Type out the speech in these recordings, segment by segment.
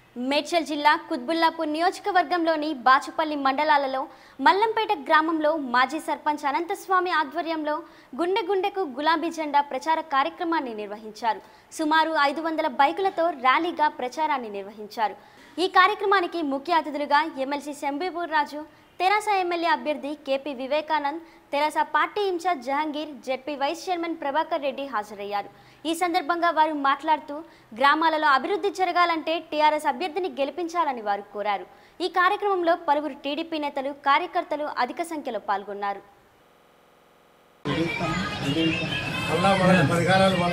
మేడ్చల్ జిల్లా కుత్బుల్లాపూర్ నియోజకవర్గంలోని బాచుపల్లి మండలాలలో మల్లంపేట గ్రామంలో మాజీ సర్పంచ్ అనంతస్వామి ఆధ్వర్యంలో గుండె గుండెకు గులాబీ జెండా ప్రచార కార్యక్రమాన్ని నిర్వహించారు సుమారు ఐదు వందల బైకులతో ర్యాలీగా ప్రచారాన్ని నిర్వహించారు ఈ కార్యక్రమానికి ముఖ్య అతిథులుగా ఎమ్మెల్సీ శంబీపూర్ రాజు తెరాస ఎమ్మెల్యే అభ్యర్థి కేపీ వివేకానంద్ తెరాస party incharge Jahangir ZP vice chairman Prabhakar Reddy హాజరయ్యారు ఈ సందర్భంగా వారు మాట్లాడుతూ గ్రామాలలో అభివృద్ధి జరగాలంటే టీఆర్ఎస్ అభ్యర్థిని గెలిపించాలని వారు కోరారు ఈ కార్యక్రమంలో పలువురు టీడీపీ నేతలు కార్యకర్తలు అధిక సంఖ్యలో పాల్గొన్నారు మళ్ళా మన పరిహారాల వల్ల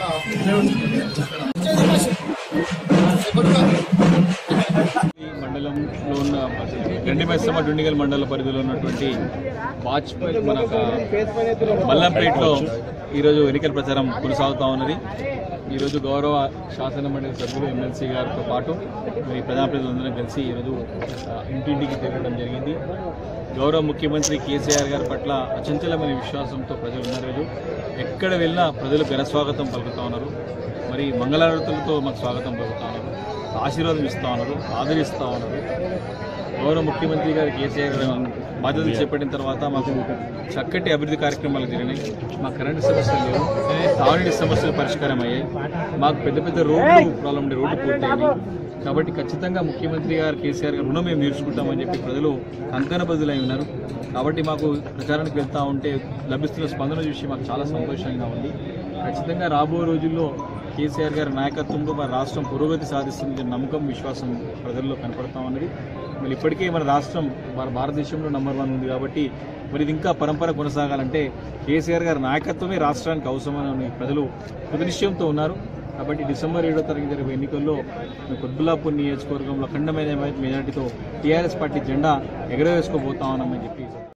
ఈ మండలంలో ఉన్న గండిమైసమ్మ డుండిగల్ మండల పరిధిలో ఉన్నటువంటి వాజ్పేయి మన మల్లంపేటలో ఈరోజు ఎన్నికల ప్రచారం కొనసాగుతూ ఉన్నది ఈరోజు గౌరవ శాసన మండలి సభ్యులు ఎమ్మెల్సీ గారితో పాటు మరి ప్రజాప్రతినిధులందరం కలిసి ఈరోజు ఆ, ఇంటింటికి తిరగడం జరిగింది గౌరవ ముఖ్యమంత్రి కేసీఆర్ గారి పట్ల అచంచలమైన విశ్వాసంతో ప్రజలు ఉన్నారు ఈరోజు ఎక్కడ వెళ్ళినా ప్రజలు ఘనస్వాగతం పలుకుతూ ఉన్నారు మరి మంగళారతులతో మాకు స్వాగతం పలుకుతా ఉన్నారు ఆశీర్వాదం ఇస్తా ఉన్నారు ఆదరిస్తూ ఉన్నారు గౌరవ ముఖ్యమంత్రి గారు కేసీఆర్ గారు బాధ్యతలు చేపట్టిన తర్వాత మాకు చక్కటి అభివృద్ధి కార్యక్రమాలు జరిగినాయి మా కరెంటు సమస్యలు లేవు తాగునీటి సమస్యలు పరిష్కారం అయ్యాయి మాకు పెద్ద పెద్ద రోడ్లు ప్రాబ్లం ఉండే రోడ్లు పూర్తయింది కాబట్టి ఖచ్చితంగా ముఖ్యమంత్రి గారు కేసీఆర్ గారు రుణం మేము తీర్చుకుంటామని చెప్పి ప్రజలు కంకణ బదులై ఉన్నారు కాబట్టి మాకు ప్రచారానికి వెళ్తా ఉంటే లభిస్తున్న స్పందన చూసి మాకు చాలా సంతోషంగా ఉంది ఖచ్చితంగా రాబోయే రోజుల్లో కేసీఆర్ గారి నాయకత్వంలో మన రాష్ట్రం పురోగతి సాధిస్తుంది నమ్మకం విశ్వాసం ప్రజల్లో కనపడతా ఉన్నది మరి ఇప్పటికే మన రాష్ట్రం మన భారతదేశంలో నంబర్ వన్ ఉంది కాబట్టి మరి ఇది ఇంకా పరంపర కొనసాగాలంటే కేసీఆర్ గారి నాయకత్వమే రాష్ట్రానికి అవసరమని ప్రజలు కృతనిశ్చయంతో ఉన్నారు కాబట్టి డిసెంబర్ ఏడో తారీఖు జరిగే ఎన్నికల్లో మేము కొద్బుల్లాపూర్ నియోజకవర్గంలో అఖండమైన మెజార్టీతో టీఆర్ఎస్ పార్టీ జెండా ఎగరవేసుకోబోతా ఉన్నామని చెప్పి